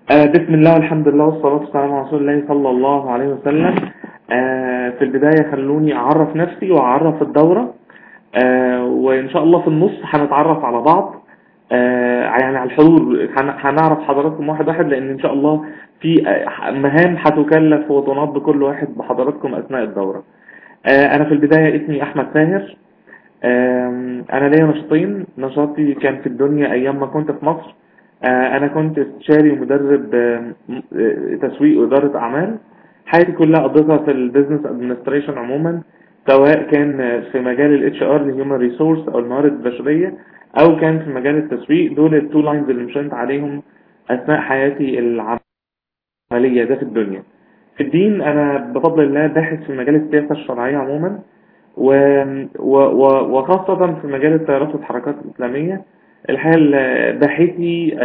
آه بسم الله والحمد لله والصلاة والسلام على رسول الله صلى الله عليه وسلم آه في البداية خلوني أعرف نفسي وأعرف الدورة آه وإن شاء الله في النص هنتعرف على بعض آه يعني على الحضور هن- هنعرف حضراتكم واحد واحد لأن إن شاء الله في آه، مهام هتكلف وتناط بكل واحد بحضراتكم أثناء الدورة آه أنا في البداية اسمي أحمد ساهر آم، أنا ليا نشاطين نشاطي كان في الدنيا أيام ما كنت في مصر آه، أنا كنت استشاري ومدرب آم، آه، تسويق وإدارة أعمال حياتي كلها قضيتها في البيزنس ادمنستريشن عموما سواء كان آه، في مجال الاتش ار الهيومن ريسورس او الموارد البشريه او كان في مجال التسويق دول التو لاينز اللي مشيت عليهم اثناء حياتي العمليه ده في الدنيا في الدين انا بفضل الله باحث في مجال السياسه الشرعيه عموما و... و... و... وخاصة في مجال التيارات والحركات الإسلامية الحقيقة ال- باحثي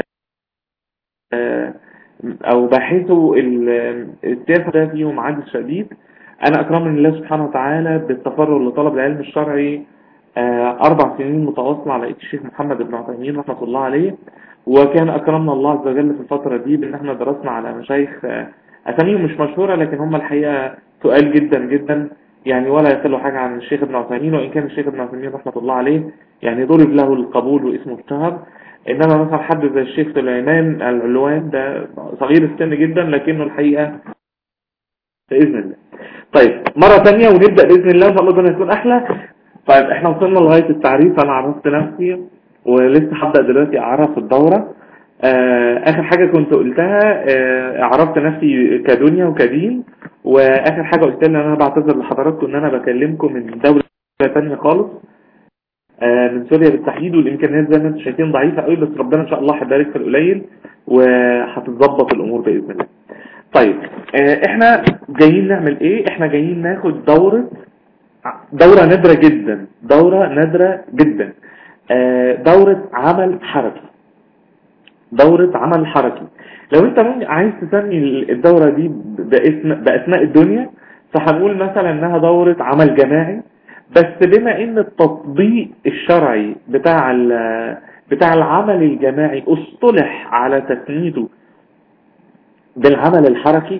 آه، أو باحثوا ال- السياسة ده فيهم عجز شديد أنا أكرمني الله سبحانه وتعالى بالتفرغ لطلب العلم الشرعي آه، أربع سنين متواصلة على إيد الشيخ محمد بن عثيمين رحمة الله عليه وكان أكرمنا الله عز وجل في الفترة دي بأن احنا درسنا على مشايخ آه، أساميهم مش مشهورة لكن هم الحقيقة تقال جدا جدا يعني ولا يقلوا حاجة عن الشيخ ابن عثيمين وإن كان الشيخ ابن عثيمين رحمة الله عليه يعني ضرب له القبول واسمه اشتهر إنما مثلا حد زي الشيخ سليمان العلوان ده صغير السن جدا لكنه الحقيقة بإذن الله طيب مرة ثانية ونبدأ بإذن الله إن شاء الله ده هيكون أحلى طيب احنا وصلنا لغاية التعريف أنا عرفت نفسي ولسه هبدأ دلوقتي أعرف الدورة آه آخر حاجة كنت قلتها آه عرفت نفسي كدنيا وكدين واخر حاجة قلت لها ان انا بعتذر لحضراتكم ان انا بكلمكم من دولة تانية خالص آه، من سوريا بالتحديد والامكانيات زي ما انتم شايفين ضعيفة قوي بس ربنا ان شاء الله هيبارك في القليل وهتتظبط الامور باذن الله طيب آه، احنا جايين نعمل ايه احنا جايين ناخد دورة دورة نادرة جدا دورة نادرة جدا آه، دورة عمل حركي دورة عمل حركي لو انت ممكن عايز تسمي الدورة دي باسم بأسماء الدنيا فهنقول مثلا انها دورة عمل جماعي بس بما ان التطبيق الشرعي بتاع ال- بتاع العمل الجماعي اصطلح على تسميته بالعمل الحركي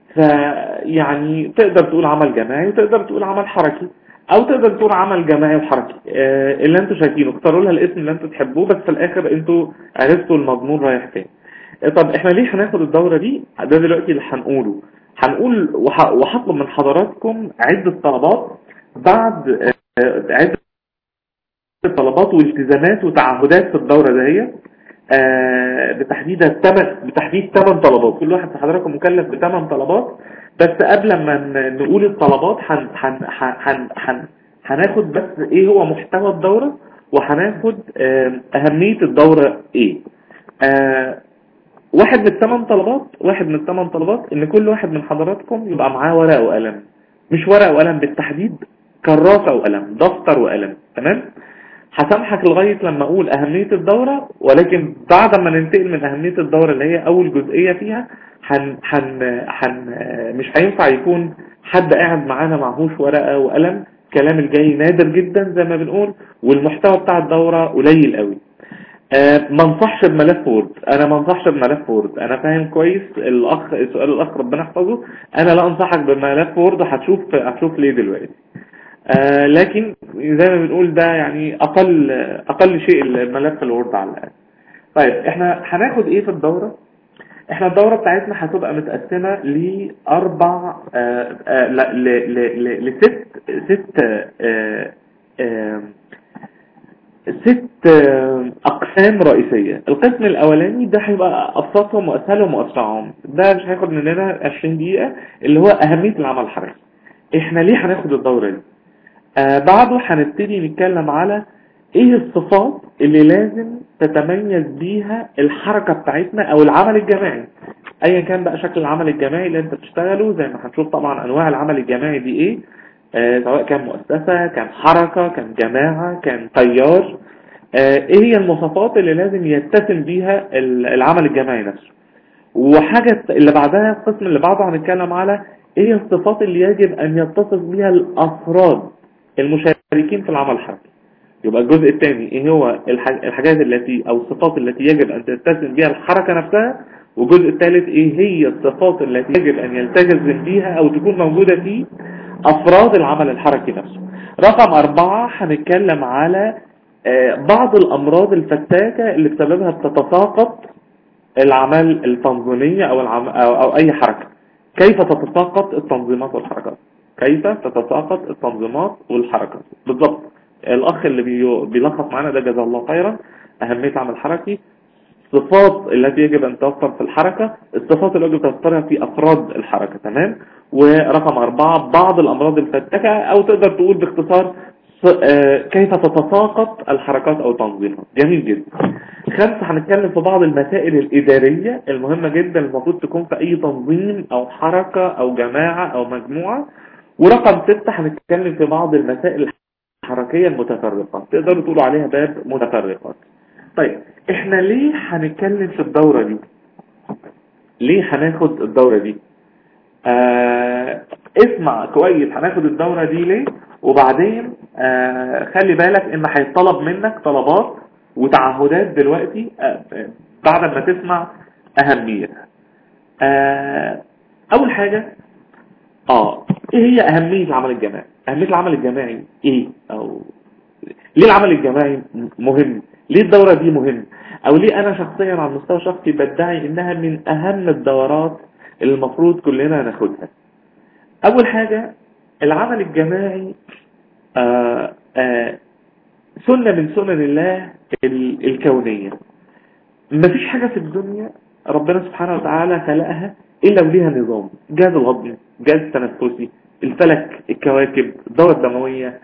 فيعني تقدر تقول عمل جماعي وتقدر تقول عمل حركي او تقدر تقول عمل جماعي وحركي آه، اللي انتوا شايفينه اختاروا لها الاسم اللي انتوا تحبوه بس في الاخر انتوا عرفتوا المضمون رايح فين آه، طب احنا ليه هناخد الدورة دي ده دلوقتي اللي هنقوله هنقول وح- وهطلب من حضراتكم عدة طلبات بعد آه، عدة طلبات والتزامات وتعهدات في الدورة دهيت آه، بتحديد التمن بتحديد ثمان طلبات كل واحد في حضراتكم مكلف بثمان طلبات بس قبل ما ن- نقول الطلبات هن هن هن هن هناخد بس ايه هو محتوى الدورة وهناخد آه، اهمية الدورة ايه آه، واحد من الثمان طلبات واحد من الثمان طلبات ان كل واحد من حضراتكم يبقى معاه ورقة وقلم مش ورقة وقلم بالتحديد كراسة وقلم دفتر وقلم تمام هسامحك لغاية لما اقول اهمية الدورة ولكن بعد ما ننتقل من اهمية الدورة اللي هي اول جزئية فيها هن هن هن مش هينفع يكون حد قاعد معانا معهوش ورقة وقلم كلام الجاي نادر جدا زي ما بنقول والمحتوى بتاع الدورة قليل قوي آه، ما انصحش بملف وورد انا ما انصحش بملف وورد انا فاهم كويس الاخ سؤال الاخ ربنا يحفظه انا لا انصحك بملف وورد هتشوف هتشوف ليه دلوقتي آه لكن زي ما بنقول ده يعني اقل اقل شيء الملف الوورد على الاقل طيب احنا هناخد ايه في الدورة احنا الدورة بتاعتنا هتبقى متقسمة لاربع آه آه لا ل ل ل لست ست آه آه ست آه، أقسام رئيسية القسم الأولاني ده هيبقى أبسطهم وأسهلهم وأسرعهم ده مش هياخد مننا 20 دقيقة اللي هو أهمية العمل الحركي إحنا ليه هناخد الدورة دي آه بعده هنبتدي نتكلم على إيه الصفات اللي لازم تتميز بيها الحركة بتاعتنا أو العمل الجماعي أيا كان بقى شكل العمل الجماعي اللي أنت بتشتغله زي ما هنشوف طبعا أنواع العمل الجماعي دي إيه آه، سواء كان مؤسسة كان حركة كان جماعة كان تيار آه، ايه هي المواصفات اللي لازم يتسم بيها ال- العمل الجماعي نفسه وحاجة اللي بعدها القسم اللي بعده هنتكلم على ايه الصفات اللي يجب ان يتصف بيها الافراد المشاركين في العمل الحركي يبقى الجزء الثاني ايه هو الح- الحاجات التي او الصفات التي يجب ان تتسم بها الحركة نفسها والجزء الثالث ايه هي الصفات التي يجب ان يلتزم بيها او تكون موجودة في افراد العمل الحركي نفسه رقم اربعة هنتكلم على بعض الامراض الفتاكة اللي بسببها بتتساقط العمل التنظيمية او, العم... أو, او اي حركة كيف تتساقط التنظيمات والحركات كيف تتساقط التنظيمات والحركات بالضبط الاخ اللي بي... بيلخص معانا ده جزاه الله خيرا اهمية العمل الحركي الصفات التي يجب ان توفر في الحركة الصفات اللي يجب توفرها في افراد الحركة تمام ورقم اربعة بعض الامراض الفتاكة او تقدر تقول باختصار كيف تتساقط الحركات او تنظيمها جميل جدا خمسة هنتكلم في بعض المسائل الادارية المهمة جدا المفروض تكون في اي تنظيم او حركة او جماعة او مجموعة ورقم ستة هنتكلم في بعض المسائل الحركية المتفرقة تقدروا تقولوا عليها باب متفرقات طيب احنا ليه هنتكلم في الدورة دي ليه هناخد الدورة دي آه اسمع كويس هناخد الدورة دي ليه وبعدين آه خلي بالك ان هيطلب منك طلبات وتعهدات دلوقتي آه بعد ما تسمع اهميتها آه اول حاجة اه ايه هي اهمية العمل الجماعي اهمية العمل الجماعي ايه او ليه العمل الجماعي مهم ليه الدورة دي مهم او ليه انا شخصيا على المستوى الشخصي بدعي انها من اهم الدورات اللي المفروض كلنا ناخدها اول حاجة العمل الجماعي آآ آآ سنة من سنن الله الكونية مفيش حاجة في الدنيا ربنا سبحانه وتعالى خلقها إلا وليها نظام جهاز الهضمي جهاز التنفسي الفلك الكواكب الدورة الدموية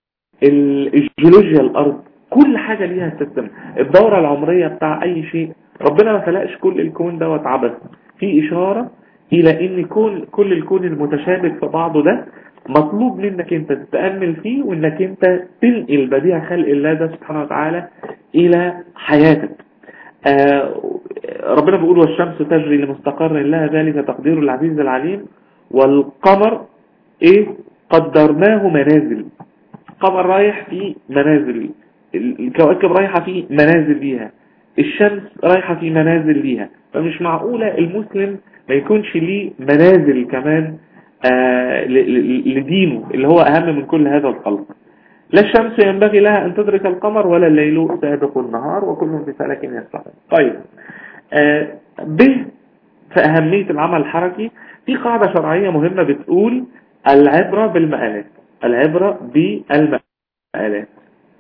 الجيولوجيا الأرض كل حاجة ليها سيستم الدورة العمرية بتاع أي شيء ربنا ما خلقش كل الكون دوت عبث في إشارة إلى إن كل كل الكون المتشابك في بعضه ده مطلوب منك انت تتأمل فيه وانك انت تنقل بديع خلق الله ده سبحانه وتعالى الى حياتك آه ربنا بيقول والشمس تجري لمستقر لها ذلك تقدير العزيز العليم والقمر ايه قدرناه منازل القمر رايح في منازل الكواكب رايحة في منازل ليها الشمس رايحة في منازل ليها فمش معقولة المسلم ما يكونش ليه منازل كمان آه لدينه اللي هو أهم من كل هذا الخلق لا الشمس ينبغي لها أن تدرك القمر ولا الليل سابق النهار وكل في فلك يسبحون طيب آه به في أهمية العمل الحركي في قاعدة شرعية مهمة بتقول العبرة بالمآلات العبرة بالمآلات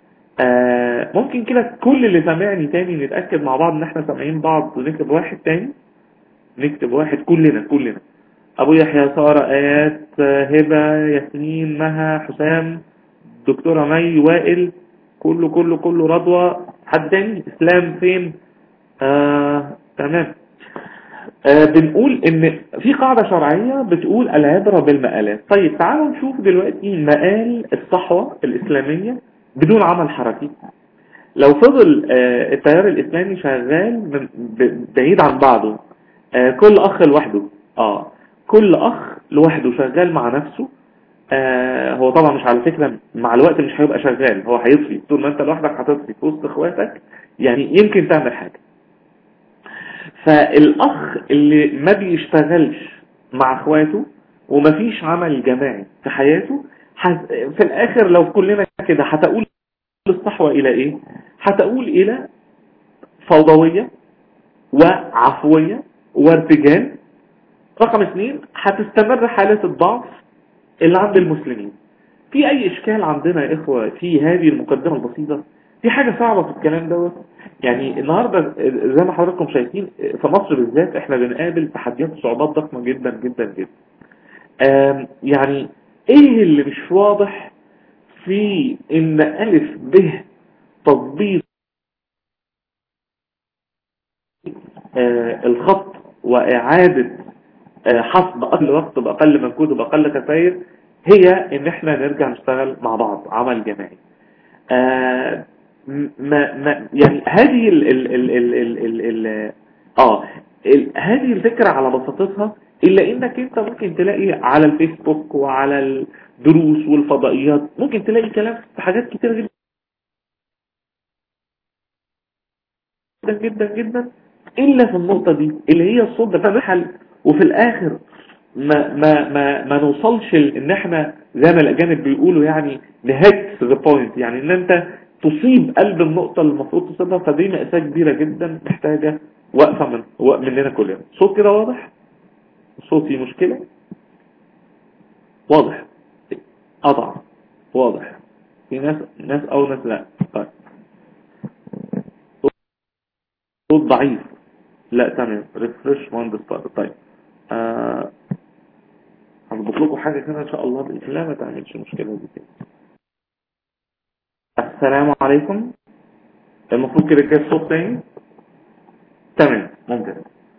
آه ممكن كده كل اللي سامعني تاني نتأكد مع بعض ان احنا سامعين بعض ونكتب واحد تاني نكتب واحد كلنا كلنا ابو يحيى سارة ايات هبة ياسمين مها حسام دكتورة مي وائل كله كله كله رضوى حد تاني اسلام فين آه تمام آه بنقول ان في قاعدة شرعية بتقول العبرة بالمقالات طيب تعالوا نشوف دلوقتي مقال الصحوة الاسلامية بدون عمل حركي لو فضل آه التيار الاسلامي شغال بعيد عن بعضه آه كل اخ لوحده اه كل اخ لوحده شغال مع نفسه آه هو طبعا مش على فكرة مع الوقت مش هيبقى شغال هو هيطفي طول ما انت لوحدك هتطفي في وسط اخواتك يعني يمكن تعمل حاجة فالاخ اللي ما بيشتغلش مع اخواته ومفيش عمل جماعي في حياته في الاخر لو كلنا كده هتقول الصحوة الى ايه هتقول الى فوضوية وعفوية وارتجال رقم اثنين هتستمر حالة الضعف اللي عند المسلمين في اي اشكال عندنا يا اخوة في هذه المقدمة البسيطة في حاجة صعبة في الكلام دوت يعني النهاردة زي ما حضراتكم شايفين في مصر بالذات احنا بنقابل تحديات وصعوبات ضخمة جدا جدا جدا يعني ايه اللي مش واضح في ان الف ب تضبيط آه الخط واعادة آه حسب اقل وقت باقل مجهود وباقل كفاير هي ان احنا نرجع نشتغل مع بعض عمل جماعي آه ما ما يعني هذه ال ال ال ال ال ال ال اه ال هذه الفكرة على بساطتها الا انك انت ممكن تلاقي على الفيسبوك وعلى الدروس والفضائيات ممكن تلاقي كلام في حاجات كتير جدا جدا جدا الا في النقطة دي اللي هي الصوت ده محل وفي الاخر ما ما ما ما نوصلش ان احنا زي ما الاجانب بيقولوا يعني نهت ذا بوينت يعني ان انت تصيب قلب النقطة اللي المفروض تصيبها فدي مأساة كبيرة جدا محتاجة وقفة من مننا كلنا صوت كده واضح صوتي مشكلة واضح قطع واضح في ناس ناس او ناس لا طيب صوت ضعيف لا تمام ريفرش مهندس طارق طيب آه هنضبط لكم حاجة كده ان شاء الله بإذن الله ما تعملش مشكلة دي كده السلام عليكم المفروض كده جاي صوت تاني تمام ممكن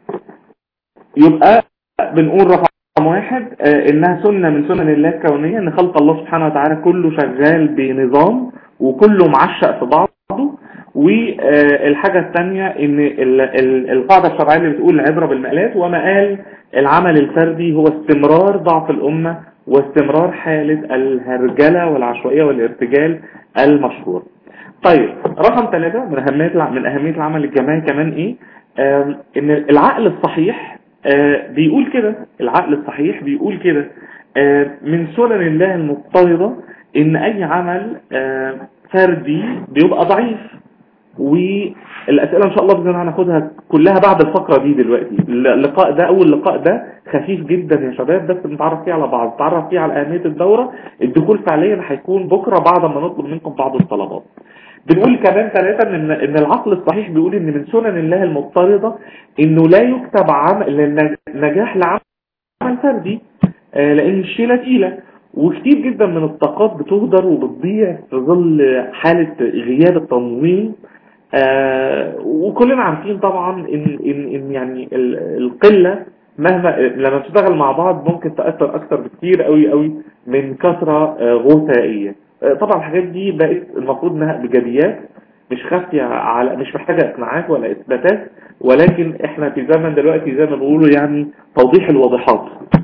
يبقى بنقول رقم واحد آه انها سنة من سنن الله الكونية ان خلق الله سبحانه وتعالى كله شغال بنظام وكله معشق في بعضه والحاجة الثانية ان القاعدة الشرعية اللي بتقول العبرة بالمقالات وما قال العمل الفردي هو استمرار ضعف الأمة واستمرار حالة الهرجلة والعشوائية والارتجال المشهور طيب رقم ثلاثة من أهمية من أهمية العمل الجماعي كمان إيه إن العقل الصحيح بيقول كده العقل الصحيح بيقول كده من سنن الله المضطردة إن أي عمل فردي بيبقى ضعيف والأسئلة إن شاء الله بإذن الله هناخدها كلها بعد الفقرة دي دلوقتي اللقاء ده أول لقاء ده خفيف جدا يا شباب بس بنتعرف فيه على بعض نتعرف فيه على أهمية الدورة الدخول فعليا هيكون بكرة بعد ما نطلب منكم بعض الطلبات بنقول كمان ثلاثة إن, إن العقل الصحيح بيقول إن من سنن الله المضطردة إنه لا يكتب عمل نجاح لعمل فردي لأن الشيلة تقيلة وكتير جدا من الطاقات بتهدر وبتضيع في ظل حالة غياب التنظيم آه وكلنا عارفين طبعا ان, إن, إن يعني القلة مهما لما بتشتغل مع بعض ممكن تأثر اكتر بكتير قوي قوي من كثرة آه غثائية آه طبعا الحاجات دي بقت المفروض انها بجديات مش خافية على مش محتاجة اقناعات ولا اثباتات ولكن احنا في زمن دلوقتي زي ما بيقولوا يعني توضيح الواضحات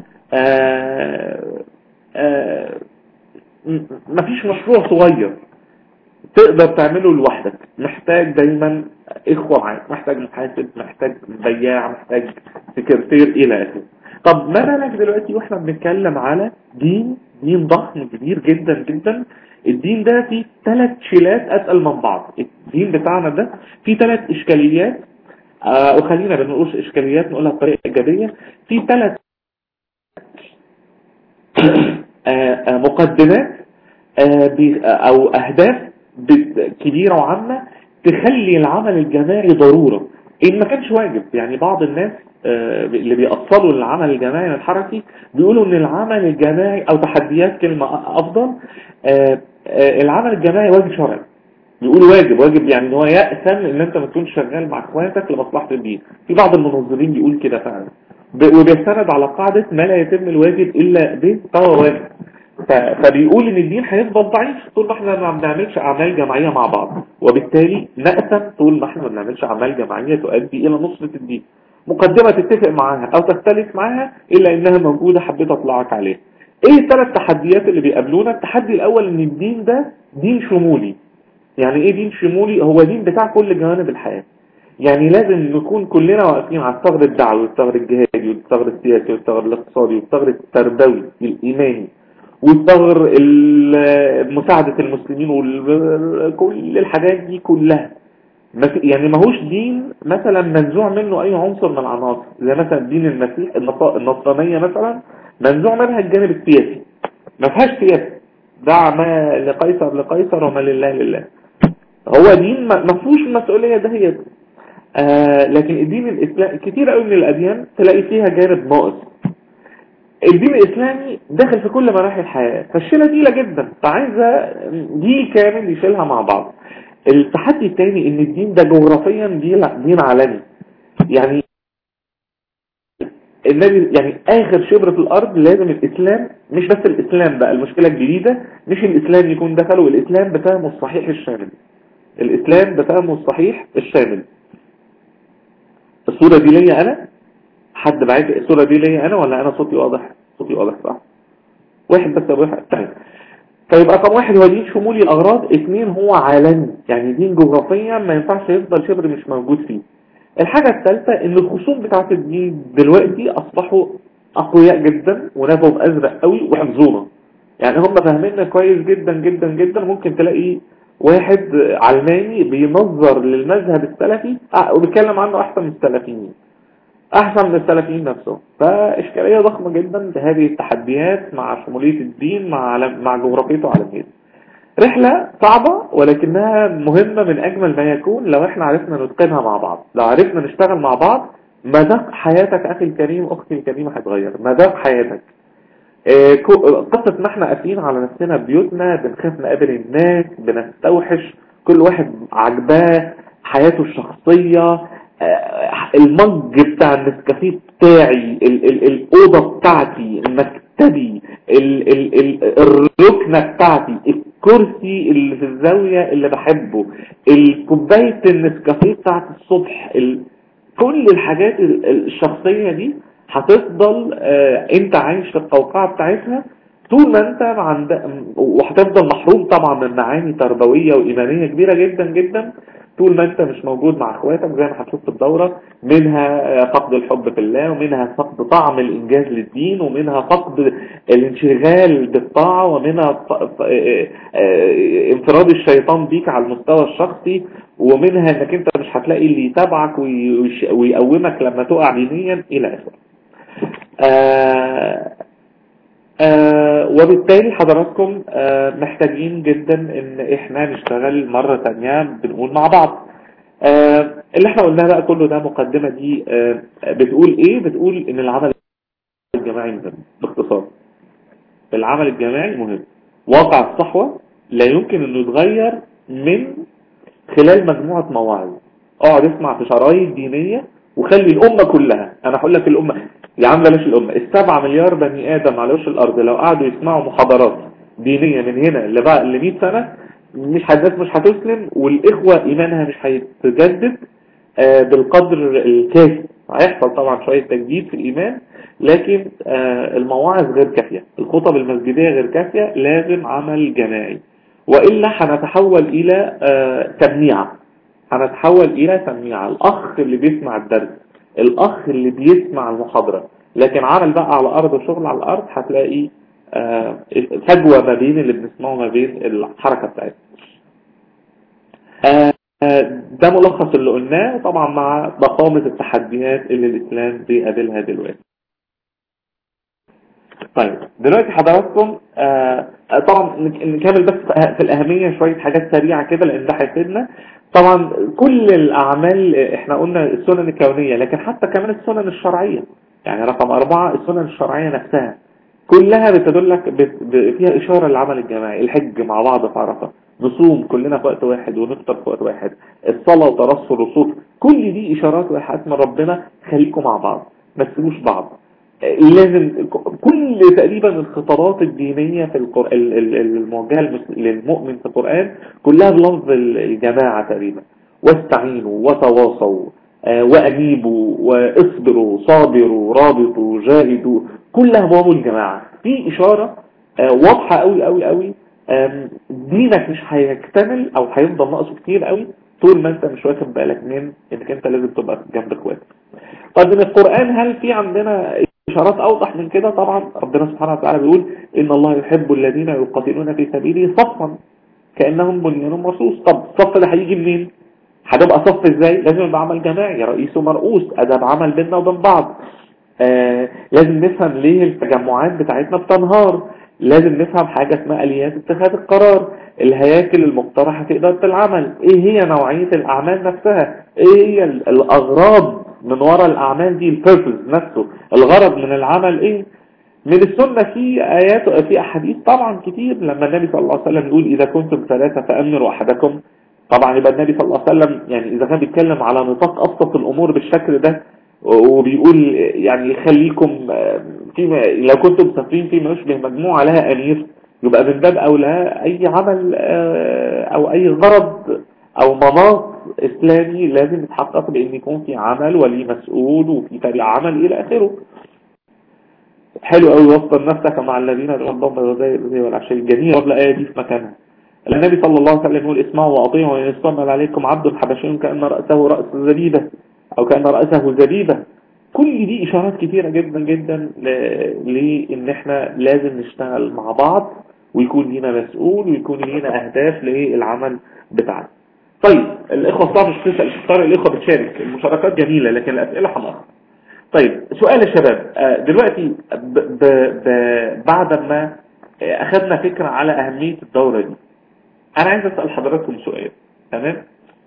مفيش مشروع صغير تقدر تعمله لوحدك محتاج دايما اخوة معاك محتاج محاسب محتاج بياع محتاج سكرتير الى اخره طب ما بالك دلوقتي واحنا بنتكلم على دين دين ضخم كبير جدا جدا الدين ده فيه ثلاث شيلات اتقل من بعض الدين بتاعنا ده فيه ثلاث اشكاليات آه وخلينا بنقولش اشكاليات نقولها بطريقة ايجابية في ثلاث آه مقدمات آه او اهداف كبيرة وعامة تخلي العمل الجماعي ضرورة إن ما كانش واجب يعني بعض الناس اللي بيأصلوا للعمل الجماعي الحركي بيقولوا ان العمل الجماعي او تحديات كلمة افضل العمل الجماعي واجب شرعي بيقولوا واجب واجب يعني ان هو يأثم ان انت ما تكونش شغال مع اخواتك لمصلحة الدين في بعض المنظمين بيقول كده فعلا وبيستند على قاعدة ما لا يتم الواجب الا به فهو واجب فبيقول ان الدين هيفضل ضعيف طول ما احنا ما بنعملش اعمال جماعية مع بعض وبالتالي نأثم طول ما احنا ما بنعملش اعمال جماعية تؤدي الى نصرة الدين مقدمة تتفق معاها او تختلف معاها الا انها موجودة حبيت اطلعك عليها ايه الثلاث تحديات اللي بيقابلونا التحدي الاول ان الدين ده دين شمولي يعني ايه دين شمولي هو دين بتاع كل جوانب الحياة يعني لازم نكون كلنا واقفين على الثغر الدعوي والثغر الجهادي والثغر السياسي والثغر الاقتصادي والثغر التربوي الايماني والثغر مساعدة المسلمين وكل الحاجات دي كلها يعني ماهوش دين مثلا منزوع منه اي عنصر من العناصر زي مثلا دين المسيح النصرانية مثلا منزوع منها الجانب السياسي ما فيهاش سياسة دع ما لقيصر لقيصر وما لله لله هو دين ما فيهوش المسؤولية ده هي آه لكن الدين الاسلامي كتير قوي من الاديان تلاقي فيها جانب ناقص الدين الاسلامي داخل في كل مراحل الحياة فالشيلة تقيلة جدا فعايزة جيل كامل يشيلها مع بعض التحدي الثاني ان الدين ده جغرافيا دين عالمي يعني النبي يعني اخر شبر في الارض لازم الاسلام مش بس الاسلام بقى المشكلة الجديدة مش الاسلام يكون دخله الاسلام بفهمه الصحيح الشامل الاسلام بفهمه الصحيح الشامل الصورة دي ليا انا حد بعيد الصورة دي ليا انا ولا انا صوتي واضح صوتي واضح صح واحد بس ابو واحد طيب طيب رقم واحد هو دين شمولي الاغراض اثنين هو عالمي يعني دين جغرافيا ما ينفعش يفضل شبر مش موجود فيه الحاجة الثالثة ان الخصوم بتاعت الدين دلوقتي اصبحوا اقوياء جدا ونافوا بازرق قوي وحفظونا يعني هم فاهميننا كويس جدا جدا جدا ممكن تلاقي واحد علماني بينظر للمذهب السلفي وبيتكلم عنه احسن من السلفيين احسن من السلفيين نفسهم فاشكالية ضخمة جدا لهذه التحديات مع شمولية الدين مع مع جغرافيته العالمية رحلة صعبة ولكنها مهمة من اجمل ما يكون لو احنا عرفنا نتقنها مع بعض لو عرفنا نشتغل مع بعض مذاق حياتك اخي الكريم اختي الكريمة هيتغير مذاق حياتك قصة ما احنا قافلين على نفسنا بيوتنا بنخاف نقابل الناس بنستوحش كل واحد عجباه حياته الشخصية المج بتاع النسكافيه بتاعي الأوضة بتاعتي مكتبي الركنة بتاعتي الكرسي اللي في الزاوية اللي بحبه الكوباية النسكافيه بتاعت الصبح كل الحاجات الشخصية دي هتفضل اه انت عايش في القوقعة بتاعتها طول ما انت عند وهتفضل محروم طبعا من معاني تربوية وإيمانية كبيرة جدا جدا طول ما انت مش موجود مع اخواتك زي ما هتشوف في الدورة منها فقد الحب في الله ومنها فقد طعم الانجاز للدين ومنها فقد الانشغال بالطاعة ومنها انفراد الشيطان بيك على المستوى الشخصي ومنها انك انت مش هتلاقي اللي يتابعك ويقومك لما تقع دينيا الى اخره آه آه وبالتالي حضراتكم آه محتاجين جدا ان احنا نشتغل مرة تانية بنقول مع بعض آه اللي احنا قلناه بقى كله ده مقدمة دي آه بتقول ايه بتقول ان العمل الجماعي مهم باختصار العمل الجماعي مهم واقع الصحوة لا يمكن انه يتغير من خلال مجموعة مواعظ اقعد اسمع في شرايط دينية وخلي الامة كلها انا هقول لك الامة يا عم بلاش الأمة السبعة مليار بني آدم على وش الأرض لو قعدوا يسمعوا محاضرات دينية من هنا لبقى ل 100 سنة مش الناس مش هتسلم والإخوة إيمانها مش هيتجدد آه بالقدر الكافي هيحصل طبعا شوية تجديد في الإيمان لكن آه المواعظ غير كافية الخطب المسجدية غير كافية لازم عمل جماعي وإلا هنتحول إلى آه تمنيعة هنتحول إلى تمنيعة الأخ اللي بيسمع الدرس الاخ اللي بيسمع المحاضرة لكن عمل بقى على ارض وشغل على الارض هتلاقي آه فجوة ما بين اللي بنسمعه ما بين الحركة بتاعتنا آه ده ملخص اللي قلناه طبعا مع ضخامة التحديات اللي الاسلام بيقابلها دلوقتي طيب دلوقتي حضراتكم آه طبعا نكمل بس في الأهمية شوية حاجات سريعة كده لأن ده هيفيدنا طبعا كل الأعمال احنا قلنا السنن الكونية لكن حتى كمان السنن الشرعية يعني رقم أربعة السنن الشرعية نفسها كلها بتدلك فيها إشارة للعمل الجماعي الحج مع بعض في عرفة نصوم كلنا في وقت واحد ونفطر في وقت واحد الصلاة وترص الرصوف كل دي إشارات وإيحاءات من ربنا خليكم مع بعض ما تسيبوش بعض لازم كل تقريبا الخطابات الدينية في القرآن الموجهة للمؤمن في القرآن كلها بلفظ الجماعة تقريبا واستعينوا وتواصوا وأنيبوا واصبروا صابروا رابطوا جاهدوا كلها باب الجماعة في إشارة واضحة قوي قوي قوي دينك مش هيكتمل او هيفضل ناقصه كتير قوي طول ما انت مش واخد بالك من انك انت لازم تبقى جنب اخواتك طب من القرآن هل في عندنا إشارات أوضح من كده طبعا ربنا سبحانه وتعالى بيقول إن الله يحب الذين يقاتلون في سبيله صفا كأنهم بنيان مرصوص طب الصف ده هيجي منين هتبقى صف ازاي لازم يبقى عمل جماعي رئيس ومرؤوس أدب عمل بيننا وبين بعض آه لازم نفهم ليه التجمعات بتاعتنا بتنهار لازم نفهم حاجة اسمها آليات اتخاذ القرار الهياكل المقترحة في إدارة العمل ايه هي نوعية الأعمال نفسها ايه هي الأغراض من وراء الأعمال دي البيربز نفسه الغرض من العمل ايه من السنة في آيات في أحاديث طبعا كتير لما النبي صلى الله عليه وسلم يقول إذا كنتم ثلاثة فأمروا أحدكم طبعا يبقى النبي صلى الله عليه وسلم يعني إذا كان بيتكلم على نطاق أبسط الأمور بالشكل ده وبيقول يعني خليكم في لو كنتم مسافرين في ما يشبه مجموعة لها أمير يبقى من باب أولى أي عمل أو أي غرض أو مناط إسلامي لازم يتحقق بأن يكون في عمل ولي مسؤول وفي فريق عمل إلى آخره حلو قوي وصل نفسك مع الذين ربهم بالغداء والعشاء الجميع ولا آية دي في مكانها النبي صلى الله عليه وسلم يقول اسمعوا وأطيعوا وإن استعمل عليكم عبد حبشي كأن رأسه رأس زبيبة او كأن رأسه زبيبة كل دي اشارات كتيرة جدا جدا لان احنا لازم نشتغل مع بعض ويكون لينا مسؤول ويكون لينا اهداف للعمل بتاعنا طيب الاخوة صعب مش تسأل تختار الاخوة بتشارك المشاركات جميلة لكن الاسئلة حمار طيب سؤال الشباب دلوقتي ب ب ب بعد ما اخذنا فكرة على اهمية الدورة دي انا عايز اسأل حضراتكم سؤال تمام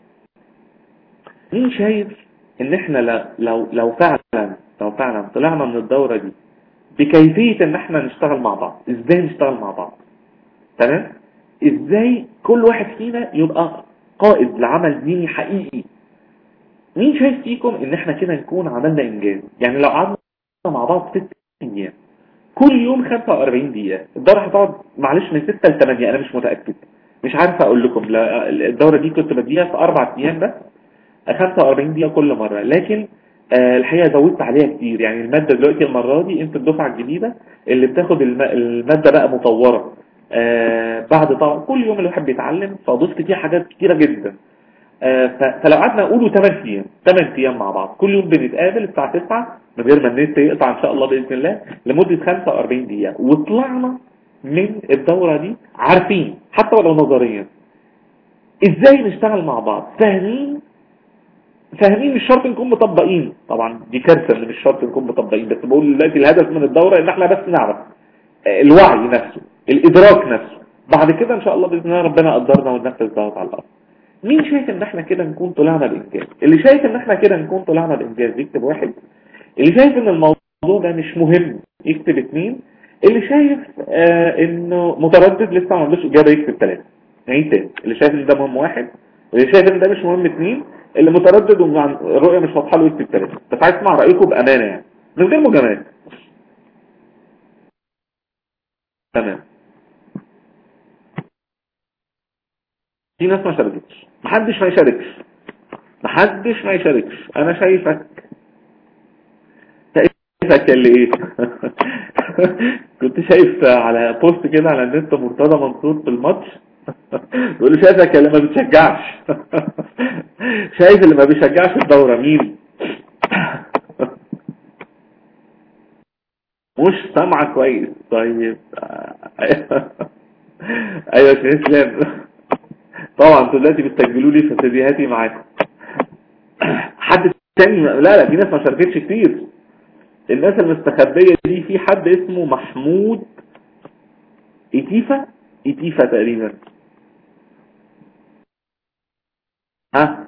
مين شايف ان احنا لو لو فعلا لو فعلا طلعنا من الدورة دي بكيفية ان احنا نشتغل مع بعض ازاي نشتغل مع بعض تمام ازاي كل واحد فينا يبقى قائد لعمل ديني حقيقي مين شايف فيكم ان احنا كده نكون عملنا انجاز يعني لو قعدنا مع بعض ست ايام كل يوم 45 دقيقة الدورة هتقعد معلش من 6 ل 8 انا مش متأكد مش عارف اقول لكم لا الدورة دي كنت بديها في اربع ايام بس 45 دقيقة كل مرة لكن آه الحقيقة زودت عليها كتير يعني المادة دلوقتي المرة دي انت الدفعة الجديدة اللي بتاخد الم... المادة بقى مطورة آه بعد طبعا كل يوم الواحد بيتعلم فضفت فيها حاجات كتيرة جدا آه فلو قعدنا نقوله 8 ايام 8 ايام مع بعض كل يوم بنتقابل الساعة 9 من غير ما النت يقطع ان شاء الله باذن الله لمدة 45 دقيقة وطلعنا من الدورة دي عارفين حتى ولو نظريا ازاي نشتغل مع بعض فاهمين فاهمين مش شرط نكون مطبقين طبعا دي كارثه ان مش شرط نكون مطبقين بس بقول دلوقتي الهدف من الدورة ان احنا بس نعرف الوعي نفسه الادراك نفسه بعد كده ان شاء الله باذن الله ربنا قدرنا وننفذ دوت على الارض مين شايف ان احنا كده نكون طلعنا بانجاز اللي شايف ان احنا كده نكون طلعنا بانجاز يكتب واحد اللي شايف ان الموضوع ده مش مهم يكتب اثنين اللي شايف آه انه متردد لسه ما عندوش اجابه يكتب ثلاثه نعيد تاني اللي شايف ان ده مهم واحد اللي شايف ان ده مش مهم اثنين اللي متردد والرؤيه مش واضحه له يكتب ثلاثه بس عايز اسمع رايكم بامانه يعني من غير مجاملات تمام في ناس ما شاركتش محدش ما يشاركش محدش ما يشاركش انا شايفك شايفك اللي ايه كنت شايف على بوست كده على النت مرتضى منصور في الماتش بيقول له شايفك اللي ما بتشجعش شايف اللي ما بيشجعش الدورة مين مش سامعة كويس طيب ايوه يا اسلام طبعا انتوا دلوقتي بتسجلوا لي فسيديهاتي معاكم حد تاني لا لا في ناس ما شاركتش كتير الناس المستخبية دي في حد اسمه محمود إتيفا إتيفا تقريبا ها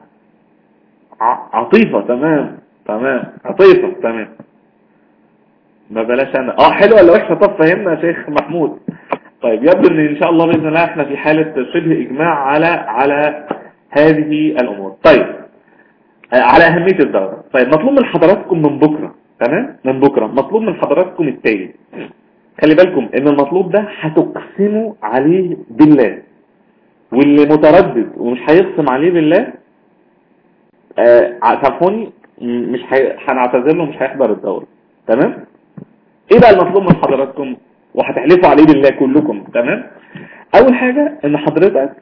عطيفة تمام تمام عطيفة تمام ما بلاش انا اه حلوة ولا وحشة طب فهمنا يا شيخ محمود طيب يبدو ان ان شاء الله باذن الله احنا في حالة شبه اجماع على على هذه الامور طيب على اهمية الدورة طيب مطلوب من حضراتكم من بكرة تمام من بكرة مطلوب من حضراتكم التالي خلي بالكم ان المطلوب ده هتقسموا عليه بالله واللي متردد ومش هيقسم عليه بالله عفوني مش هنعتذر له مش هيحضر الدورة تمام ايه بقى المطلوب من حضراتكم وهتحلفوا عليه بالله كلكم تمام اول حاجة ان حضرتك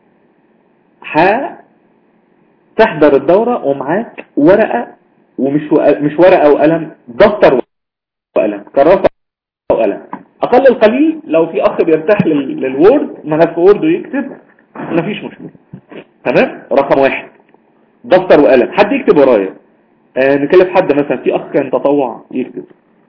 هتحضر الدورة ومعاك ورقة ومش مش ورقة وقلم دفتر وقلم كراسة وقلم اقل القليل لو في اخ بيرتاح للوورد ملف وورد ويكتب مفيش مشكلة تمام رقم واحد دفتر وقلم حد يكتب ورايا آه نكلف حد مثلا في اخ كان تطوع يكتب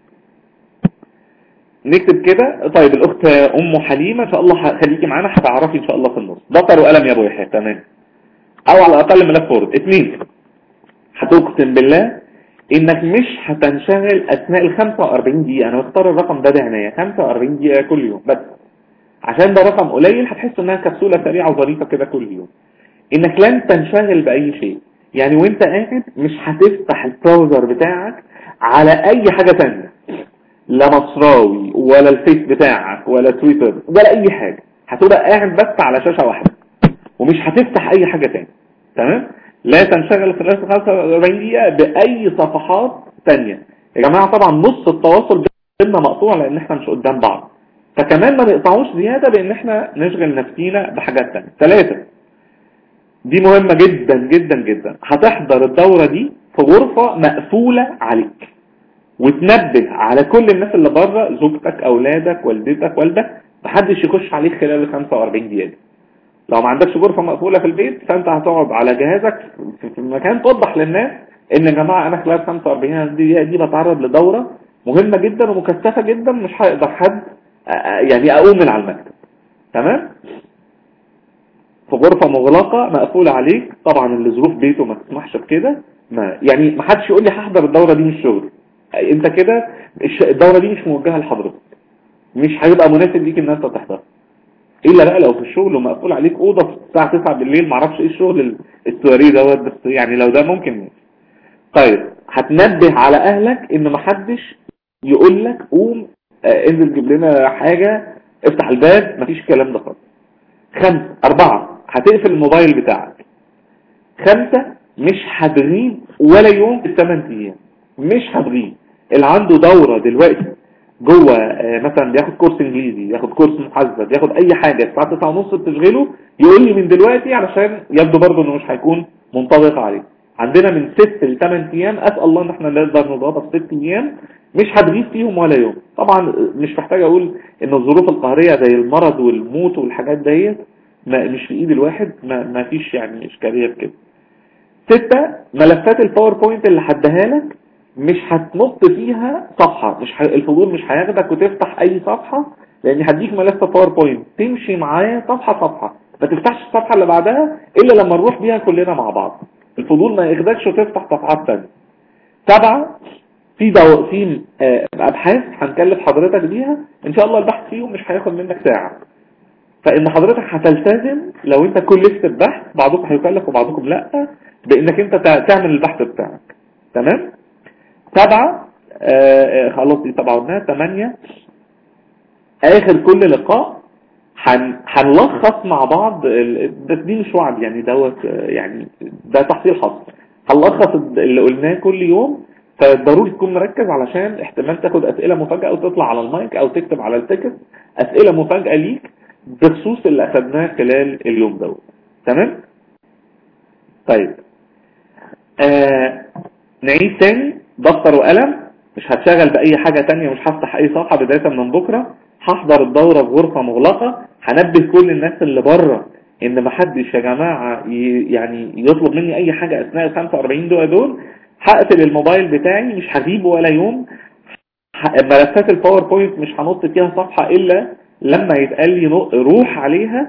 نكتب كده طيب الاخت ام حليمة ان شاء الله خليكي معانا هتعرفي ان شاء الله في النص دفتر وقلم يا ابو يحيى تمام او على الاقل ملف وورد اثنين هتقسم بالله انك مش هتنشغل اثناء ال 45 دقيقة انا بختار الرقم ده بعناية 45 دقيقة كل يوم بس عشان ده رقم قليل هتحس انها كبسولة سريعة وظريفة كده كل يوم انك لن تنشغل باي شيء يعني وانت قاعد مش هتفتح البراوزر بتاعك على اي حاجة تانية لا مصراوي ولا الفيس بتاعك ولا تويتر ولا اي حاجة هتبقى قاعد بس على شاشة واحدة ومش هتفتح اي حاجة تانية تمام لا تنشغل خلال 45 دقيقة باي صفحات تانية يا جماعة طبعا نص التواصل بيننا مقطوع لان احنا مش قدام بعض فكمان ما نقطعوش زيادة بان احنا نشغل نفسينا بحاجات تانية ثلاثة دي مهمة جدا جدا جدا هتحضر الدورة دي في غرفة مقفولة عليك وتنبه على كل الناس اللي بره زوجتك اولادك والدتك والدك محدش يخش عليك خلال ال 45 دقيقة لو ما عندكش غرفة مقفولة في البيت فانت هتقعد على جهازك في مكان توضح للناس ان يا جماعة انا خلال 45 دقيقة دي بتعرض لدورة مهمة جدا ومكثفة جدا مش هيقدر حد يعني اقوم من على المكتب تمام في غرفة مغلقة مقفولة عليك طبعا اللي ظروف بيته ما تسمحش بكده ما يعني ما حدش يقول لي هحضر الدورة دي من الشغل انت كده الدورة دي مش موجهة لحضرتك مش هيبقى مناسب ليك ان انت تحضر الا بقى لو في الشغل ومقفول عليك اوضه الساعه 9 بالليل معرفش ايه الشغل السواري دوت بس يعني لو ده ممكن طيب هتنبه على اهلك ان محدش يقول لك قوم آه انزل جيب لنا حاجه افتح الباب مفيش الكلام ده خالص خمسة أربعة هتقفل الموبايل بتاعك خمسة مش هتغيب ولا يوم في الثمان أيام مش هتغيب اللي عنده دورة دلوقتي جوه مثلا بياخد كورس انجليزي ياخد كورس محاسبه بياخد اي حاجه الساعه 9 ونص بتشغله يقول لي من دلوقتي علشان يبدو برضه انه مش هيكون منطبق عليه عندنا من 6 ل 8 ايام اسال الله ان احنا نقدر نضغط 6 ايام مش هتغيب فيهم ولا يوم طبعا مش محتاج اقول ان الظروف القهريه زي المرض والموت والحاجات ديت مش في ايد الواحد ما, ما فيش يعني اشكاليه في كده ستة ملفات الباوربوينت اللي هديها لك مش هتنط فيها صفحة مش ح... الفضول مش هياخدك وتفتح اي صفحة لان هديك ملف باوربوينت تمشي معايا صفحة صفحة ما تفتحش الصفحة اللي بعدها الا لما نروح بيها كلنا مع بعض الفضول ما ياخدكش وتفتح صفحات تانية سبعة في دو... في آه ابحاث هنكلف حضرتك بيها ان شاء الله البحث فيهم مش هياخد منك ساعة فان حضرتك هتلتزم لو انت كلفت البحث بعضكم هيكلف وبعضكم لا بانك انت تعمل البحث بتاعك تمام سبعة آه خلاص دي سبعة قلناها ثمانية اخر كل لقاء هنلخص مع بعض بس دي مش وعد يعني دوت يعني ده تحصيل حصل هنلخص اللي قلناه كل يوم فضروري تكون مركز علشان احتمال تاخد اسئلة مفاجأة وتطلع على المايك او تكتب على التكست اسئلة مفاجأة ليك بخصوص اللي اخدناه خلال اليوم دوت تمام طيب آه نعيد تاني دفتر وقلم مش هتشغل بأي حاجة تانية مش هفتح أي صفحة بداية من بكرة هحضر الدورة في غرفة مغلقة هنبه كل الناس اللي بره إن محدش يا جماعة يعني يطلب مني أي حاجة أثناء ال 45 دقيقة دول هقفل الموبايل بتاعي مش هجيبه ولا يوم ملفات الباوربوينت مش هنط فيها صفحة إلا لما يتقال لي روح عليها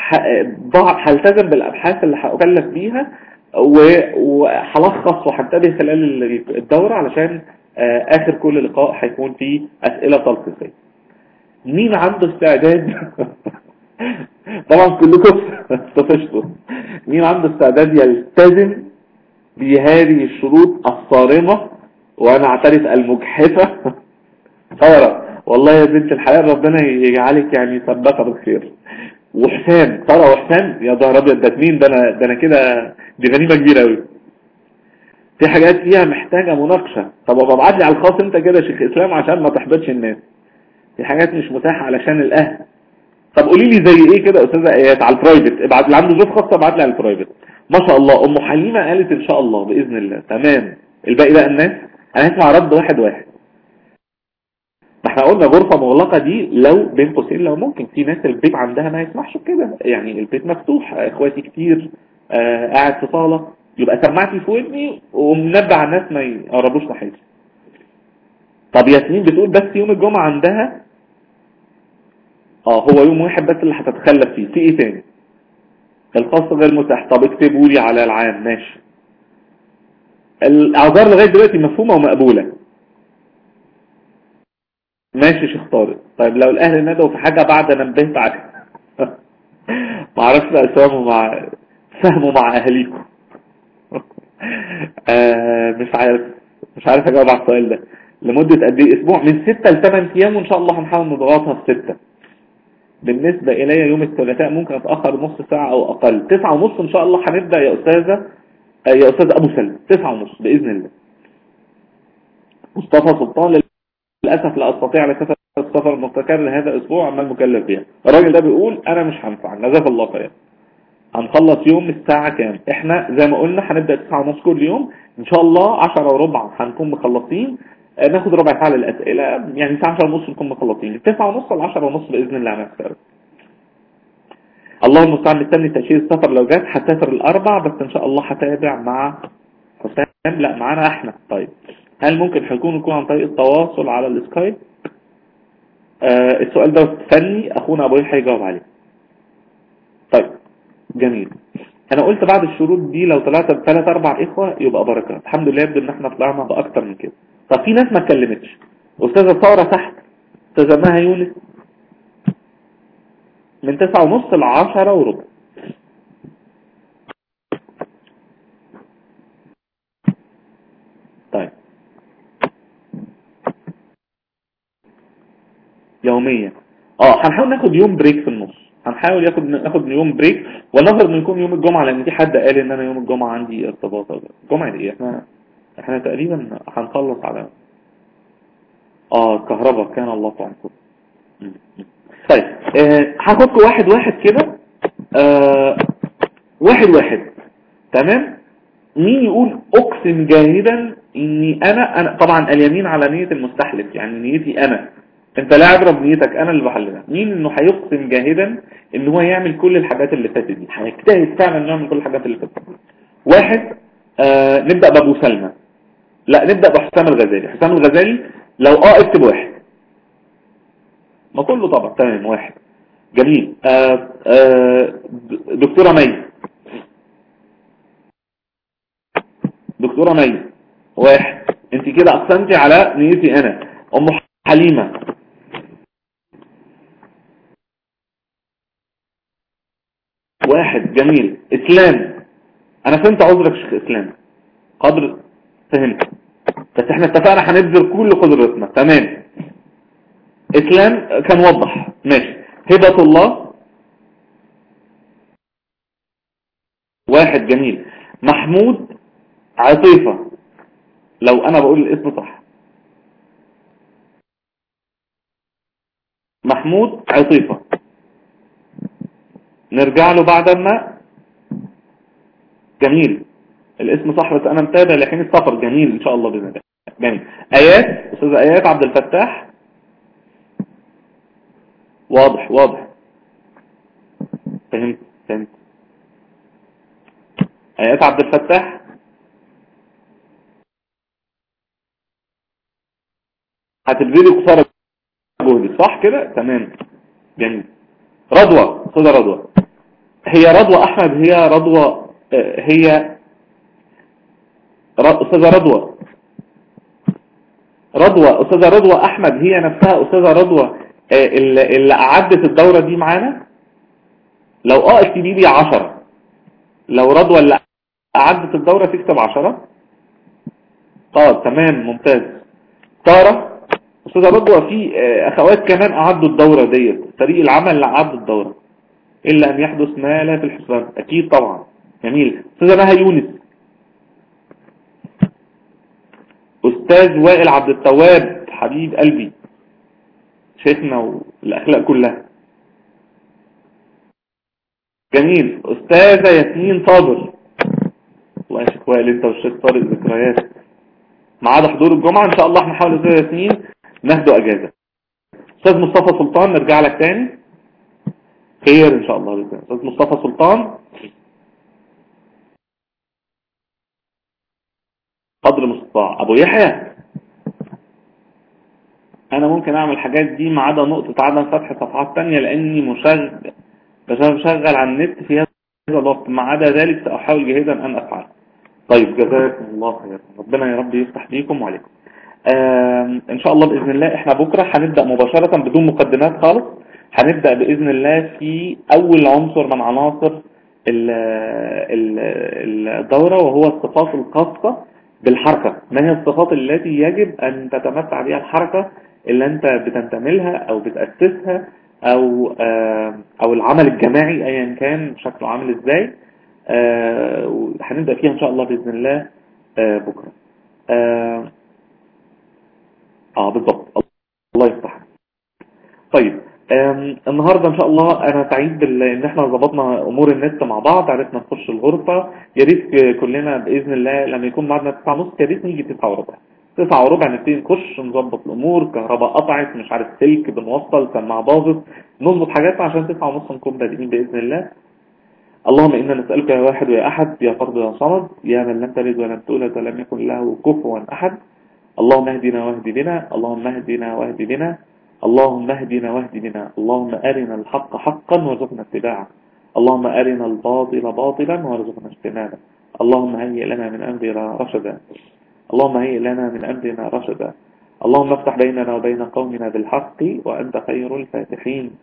هلتزم بالأبحاث اللي هأكلف بيها وهلخص وهنتبه خلال الدورة علشان اخر كل لقاء هيكون فيه اسئلة تلخيصية مين عنده استعداد طبعا كلكم طفشتوا مين عنده استعداد يلتزم بهذه الشروط الصارمة وانا اعترف المجحفة ثورة والله يا بنت الحلال ربنا يجعلك يعني سبقة بالخير وحسام ترى وحسام يا ظهر ابيض ده مين ده انا ده انا كده دي غنيمه كبيره قوي في حاجات فيها محتاجه مناقشه طب ابعت لي على الخاص انت كده يا شيخ اسلام عشان ما تحبطش الناس في حاجات مش متاحه علشان الاهل طب قولي لي زي ايه كده يا استاذه ايات على البرايفت ابعت اللي عنده ظروف خاصه ابعت لي على البرايفت ما شاء الله ام حليمه قالت ان شاء الله باذن الله تمام الباقي بقى الناس انا هسمع رد واحد واحد ما احنا قلنا غرفة مغلقة دي لو بين قوسين لو ممكن في ناس البيت عندها ما يسمحش بكده يعني البيت مفتوح اخواتي كتير آه قاعد في صالة يبقى سماعتي في ودني ومنبه على الناس ما يقربوش ناحيتي طب ياسمين بتقول بس يوم الجمعة عندها اه هو يوم واحد بس اللي هتتخلف فيه في ايه تاني الخاص غير متاح طب اكتبوا لي على العام ماشي الاعذار لغاية دلوقتي مفهومة ومقبولة ماشي شيخ طارق طيب لو الاهل ندوا في حاجة بعد نبهت عليها ما اعرفش بقى فهموا مع فهموا مع اهاليكم آه مش عارف مش عارف اجاوب على السؤال ده لمدة قد ايه اسبوع من ستة لثمان ايام وان شاء الله هنحاول نضغطها في ستة بالنسبة الي يوم الثلاثاء ممكن اتأخر نص ساعة او اقل تسعة ونص ان شاء الله هنبدأ يا استاذة يا استاذ ابو سلم تسعة ونص باذن الله مصطفى سلطان للأسف لا أستطيع لكثرة السفر المستكر لهذا الأسبوع عمال مكلف بها الراجل ده بيقول أنا مش هنفع جزاك الله خير هنخلص يوم الساعة كام احنا زي ما قلنا هنبدأ تسعة ونص كل يوم ان شاء الله عشرة وربع هنكون مخلصين آه، ناخد ربع ساعة للأسئلة يعني الساعة عشرة ونص نكون مخلصين التسعة ونص العشرة ونص بإذن الله هنكسر اللهم المستعان مستني تأشير السفر لو جات هسافر الأربع بس إن شاء الله هتابع مع حسام لا معانا احنا طيب هل ممكن هيكون يكون عن طريق التواصل على السكايب آه السؤال ده فني أخونا أبو يحيى يجاوب عليه طيب جميل انا قلت بعد الشروط دي لو طلعت بثلاث اربع اخوة يبقى بركة الحمد لله يبدو ان احنا طلعنا باكتر من كده طب في ناس ما اتكلمتش استاذة سارة تحت استاذة مها يونس من تسعة ونص لعشرة وربع طيب يوميا اه هنحاول ناخد يوم بريك في النص هنحاول ياخد ناخد يوم بريك ونفرض انه يكون يوم الجمعة لان في حد قال ان انا يوم الجمعة عندي ارتباط الجمعة ايه احنا احنا تقريبا هنخلص على اه الكهرباء كان الله في عونكم طيب آه هاخدكم واحد واحد كده آه واحد واحد تمام مين يقول اقسم جاهدا اني انا انا طبعا اليمين على نية المستحلف يعني نيتي انا انت لا عبرة بنيتك انا اللي بحللها مين انه هيقسم جاهدا ان هو يعمل كل الحاجات اللي فاتت دي هيجتهد فعلا انه يعمل كل الحاجات اللي فاتت واحد آه نبدأ بابو سلمى لا نبدأ بحسام الغزالي حسام الغزالي لو اه اكتب واحد ما كله طبعا تمام واحد جميل آه آه دكتورة مي دكتورة مي واحد انت كده اقسمتي على نيتي انا ام حليمة واحد جميل اسلام انا فهمت عذرك شيخ اسلام قدر فهمت بس احنا اتفقنا هنبذل كل قدرتنا تمام اسلام كان وضح ماشي هبة الله واحد جميل محمود عطيفة لو انا بقول الاسم صح محمود عطيفة نرجع له بعد ما جميل الاسم صح بس انا متابع لحين السفر جميل ان شاء الله باذن الله جميل ايات استاذ ايات عبد الفتاح واضح واضح فهمت فهمت ايات عبد الفتاح هتبذلي قصارى جهدي صح كده تمام جميل رضوى استاذه رضوى هي رضوى احمد هي رضوى هي استاذه رضوى رضوى استاذه رضوى احمد هي نفسها استاذه رضوى اللي اعدت الدورة دي معانا لو اه اكتبي لي 10 لو رضوى اللي اعدت الدورة تكتب 10 طيب تمام ممتاز طارة استاذة رضوى في اخوات كمان اعدوا الدورة ديت فريق العمل اللي اعد الدورة الا ان يحدث ما لا في الحسبان اكيد طبعا جميل استاذة مها يونس استاذ وائل عبد التواب حبيب قلبي شيخنا والاخلاق كلها جميل استاذة ياسمين صابر الله يا شيخ وائل انت والشيخ طارق ذكريات معاد حضور الجمعة ان شاء الله احنا نحاول استاذ ياسمين ناخده اجازة استاذ مصطفى سلطان نرجع لك تاني خير ان شاء الله بإذن استاذ مصطفى سلطان قدر المستطاع ابو يحيى انا ممكن اعمل الحاجات دي ما عدا نقطة عدم فتح صفحات تانية لاني مشغل بشغل على النت في هذا الوقت ما عدا ذلك سأحاول جاهدا ان افعل طيب جزاكم الله خير ربنا يا رب يفتح بيكم وعليكم ان شاء الله باذن الله احنا بكرة هنبدأ مباشرة بدون مقدمات خالص هنبدأ باذن الله في اول عنصر من عناصر الدورة وهو الصفات الخاصة بالحركة ما هي الصفات التي يجب ان تتمتع بها الحركة اللي انت بتنتملها او بتأسسها او او العمل الجماعي ايا كان شكله عامل ازاي هنبدأ فيها ان شاء الله بإذن الله بكرة اه بالضبط الله يفتح طيب النهاردة ان شاء الله انا سعيد بال- ان احنا ظبطنا امور النت مع بعض عرفنا نخش الغرفة يا ريت كلنا باذن الله لما يكون معنا 9 ونص يا ريت نيجي 9 وربع 9 وربع نبتدي نخش نظبط الامور كهرباء قطعت مش عارف سلك بنوصل سماعه باظت نظبط حاجاتنا عشان 9 ونص نكون بادئين باذن الله اللهم إنا نسألك يا واحد ويا أحد يا فرد يا صمد يا من لم تلد ولم تولد ولم يكن له كفوا أحد اللهم اهدنا واهد بنا اللهم اهدنا واهد بنا اللهم اهدنا واهد بنا اللهم أرنا الحق حقا وارزقنا اتباعه اللهم أرنا الباطل باطلا وارزقنا اجتنابه اللهم هيئ لنا من أمرنا رشدا اللهم هيئ لنا من أمرنا رشدا اللهم افتح بيننا وبين قومنا بالحق وأنت خير الفاتحين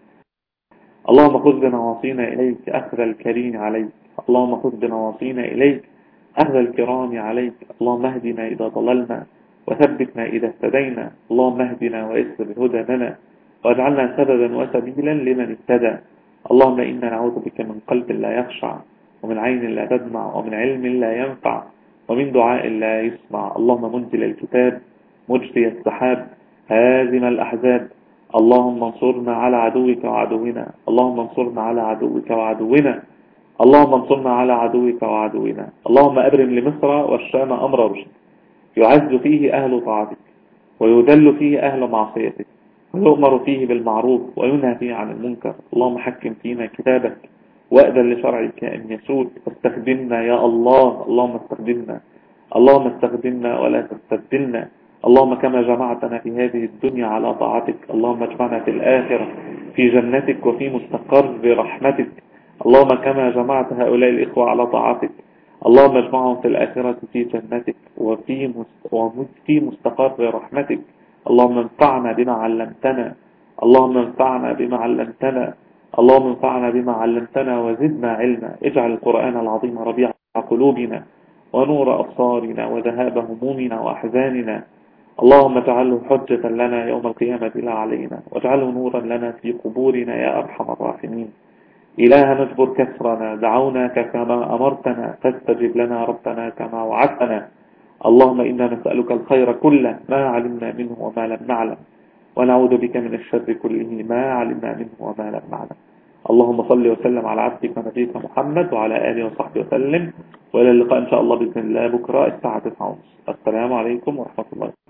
اللهم خذ بنواصينا إليك أخذ الكريم عليك اللهم خذ بنواصينا إليك أخذ الكرام عليك اللهم اهدنا إذا ضللنا وثبتنا إذا اهتدينا اللهم اهدنا ويسر الهدى لنا واجعلنا سببا وسبيلا لمن اهتدى اللهم إنا نعوذ بك من قلب لا يخشع ومن عين لا تدمع ومن علم لا ينفع ومن دعاء لا يسمع اللهم منزل الكتاب مجري السحاب هازم الأحزاب اللهم انصرنا على عدوك وعدونا اللهم انصرنا على عدوك وعدونا اللهم انصرنا على عدوك وعدونا اللهم أبرم لمصر والشام أمر رشد يعز فيه أهل طاعتك ويذل فيه أهل معصيتك ويؤمر فيه بالمعروف وينهى فيه عن المنكر اللهم حكم فينا كتابك وأذن لشرعك أن يسود استخدمنا يا الله اللهم استخدمنا اللهم استخدمنا ولا تستبدلنا اللهم كما جمعتنا في هذه الدنيا على طاعتك اللهم اجمعنا في الآخرة في جنتك وفي مستقر رحمتك اللهم كما جمعت هؤلاء الإخوة على طاعتك اللهم اجمعهم في الآخرة في جنتك وفي وفي مستقر رحمتك اللهم انفعنا بما علمتنا اللهم انفعنا بما علمتنا اللهم انفعنا بما علمتنا وزدنا علما اجعل القرآن العظيم ربيع قلوبنا ونور أبصارنا وذهاب همومنا وأحزاننا اللهم اجعله حجة لنا يوم القيامة لا علينا واجعله نورا لنا في قبورنا يا أرحم الراحمين إله نجبر كسرنا دعوناك كما أمرتنا فاستجب لنا ربنا كما وعدتنا اللهم إنا نسألك الخير كله ما علمنا منه وما لم نعلم ونعوذ بك من الشر كله ما علمنا منه وما لم نعلم اللهم صل وسلم على عبدك ونبيك محمد وعلى آله وصحبه وسلم وإلى اللقاء إن شاء الله بإذن الله بكرة الساعة 9:30 السلام عليكم ورحمة الله